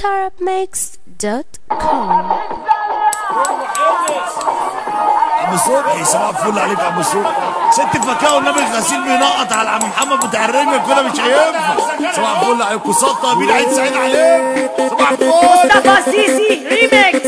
tarabmix.com عم صبحي صباح الفل عليك يا عم صبحي ست فكاهه والنبي غسيل بينقط على عم محمد بتاع الرنجة كده مش هينفع صباح الفل عليكم سلطه مين عيد سعيد عليكم صباح الفل مصطفى سيسي ريميكس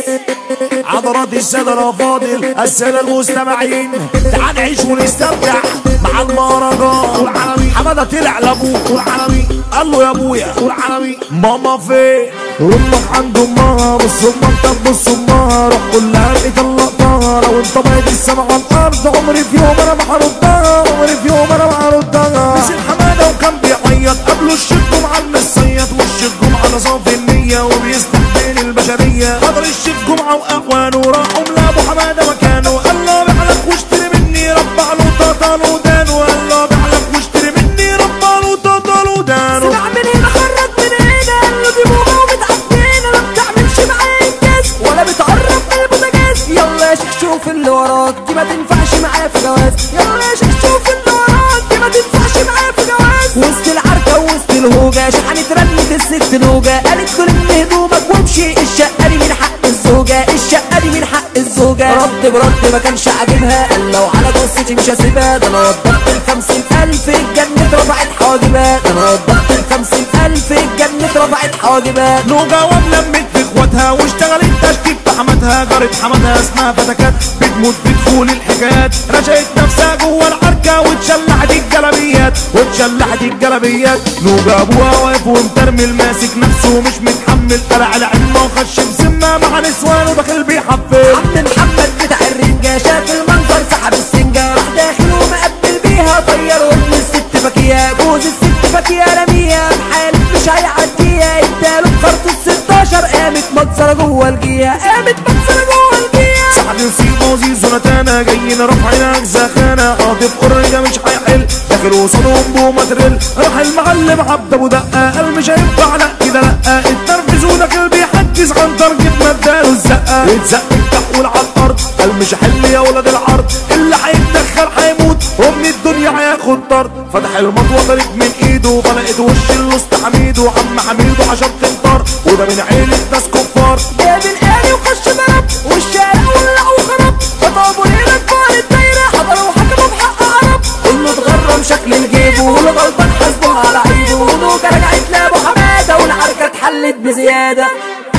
حضرات السادة الأفاضل السادة المستمعين تعال نعيش ونستمتع مع المهرجان والعالمي حمادة طلع لأبوه والعالمي قال له يا أبويا والعالمي ماما فين؟ امك عند امها بص امك بص امها روح قول لها لقيت اللقطة لو انت بقيت السما على الارض عمري في يوم انا ما هردها عمري في يوم انا ما هردها نسي حمادة وكان بيعيط قبله الشيخ جمعة المصيط والشيخ جمعة ده صافي النية وبيستحمل البشرية حضر الشيخ جمعة واخوانه راحوا لابو حمادة مكانه قال له بعلك واشتري مني ربع له طاطا له دانه قال له بعلك واشتري مني ربع له طاطا له دانه طلع من هنا خرج من هنا قال له دي بوبا ومتعفنه ما بتعملش معايا انجاز ولا بتقرب من البوتاجاز يلا يا شيخ شوف اللي وراك دي ما تنفعش معايا في جواز يلا يا شيخ شوف اللي وراك دي ما تنفعش معايا في جواز وسط العركه وسط الهوجه شحنت رنت الست نوجه قالت له لم هدومك وامشي الشقه دي من حق الزوجه الشقه دي من حق الزوجه رد برد ما كانش عاجبها قال لو على جثتي مش هسيبها ده انا وضحت الخمسين الف الجنة رفعت حواجبها ده انا وضحت الخمسين الف الجنة رفعت حواجبها نوجا ولمت في اخواتها واشتغلت تشكيك في حماتها جارت حماتها اسمها فتكات بتموت بدخول الحكايات رشقت نفسها جوه العركه واتشلحت الجلابيات واتشلحت الجلابيات نوجا ابوها واقف ومترمل ماسك نفسه ومش متحمل طلع العمه وخش بسمه مع نسوان وداخل بيحفل عم محمد بتاع الرنجة شاف المنظر سحب السنجة راح داخل ومقبل بيها طير ام الست فاكية جوز الست فاكية رميها بحالف مش هيعديها اداله بخرطة 16 قامت مكسرة جوه الجيها قامت مكسرة جوه الجيها سعد نسيب وزيز ونتانا جايين رافعينك زخانة قاطف قرية مش هيحل داخل وصلهم بومتريل راح المعلم عبد ابو دقة قال مش هينفع لا كده لا اتنرفز وداخل بيحجز عن ترجت مداله الزقة اتزق التحول على الارض قال مش هحل يا ولاد العرض اللي هيتدخل هيموت ومن الدنيا هياخد طرد فتح المطوة طريق من ايده فلقيت وش الوسط حميد وعم حميد وعشان تنطر وده من عيلة ناس كفار جاب الآلي وخش ضرب والشارع ولع وخرب فطابوا ليلة كبار الدايرة حضروا وحكموا بحق عرب كله اتغرم شكل الجيب واللي غلطان حاسبه على عيبه ونوكا رجعت لابو حمادة والعركة اتحلت بزيادة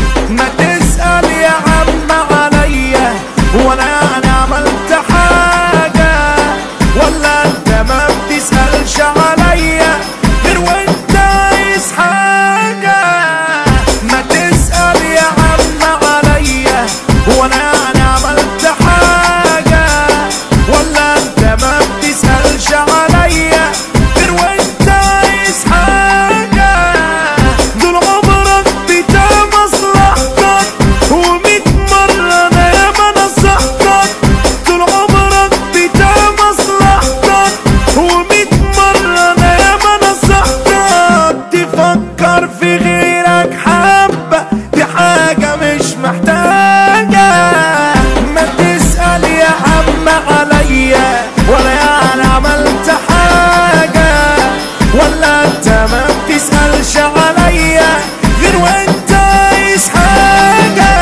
ما تسأل يا عم عليا وانا يعني عملت حاجة ولا انت ما بتسألش عليا غير وانت عايز حاجة ما تسأل يا عم عليا وانا يعني عملت حاجة ولا انت ما بتسألش عليا غير وانت عايز حاجة دول عمرك بتاع مصلحتك وميت مرة انا ياما نصحتك طول عمرك بتاع مصلحتك وميت مرة انا ياما نصحتك تفكر في غيرك حبة دي حاجة مش محتاجة ما تسأل يا عم عليا ولا يعني عملت حاجة ولا انت ما بتسألش عليا غير وانت عايز حاجة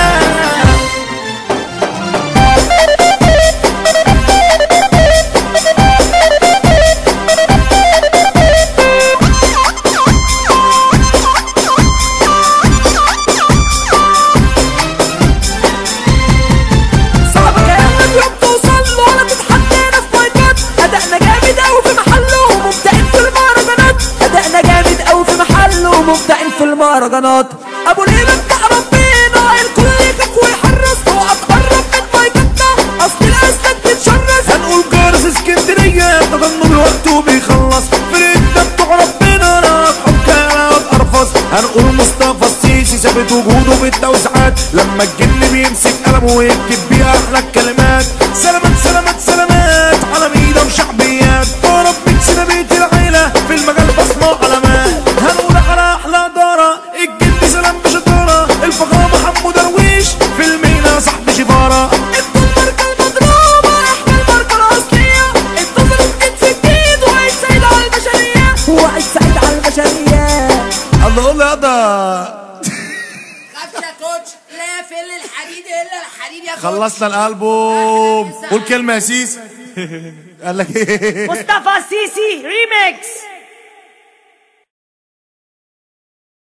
صعب كلامنا في يوم توصل له ولا تتحدينا في مايكات ادائنا جامد قوي في محله ومبدعين في المهرجانات ادائنا جامد قوي في محله ومبدعين في المهرجانات ابو ليلى بتاع ربنا الكل يخاف ويحرص اوعى تقرب من مايكاتنا اصل الاسد بتتشرس هنقول جرس اسكندرية تضمن الوقت وبيخلص فريق بتوع ربنا انا اضحك انا اتقرفص هنقول مصطفى السيسي ثابت وجوده بالتوسعات لما الجن بيمسك قلمه ويكتب بيه احلى الكلمات سلامات سلامات سلامات على ميدة وشعبيات ضرب ميكس ده بيت العيلة في المجال بصمة علامات هنقول على احلى دارة الجن سلام بشطارة الفخامة حمو درويش في المينا صاحب شفارة انتوا الماركة المضروبة احنا الماركة الأصلية انتوا ظروف في الجديد وعيد سعيد على البشرية وعيد سعيد على البشرية الله قول يا ده لا يفل الحديد الا الحديد يا كوتش خلصنا الالبوم قول كلمه يا سيس قال لك ايه مصطفى سيسي ريميكس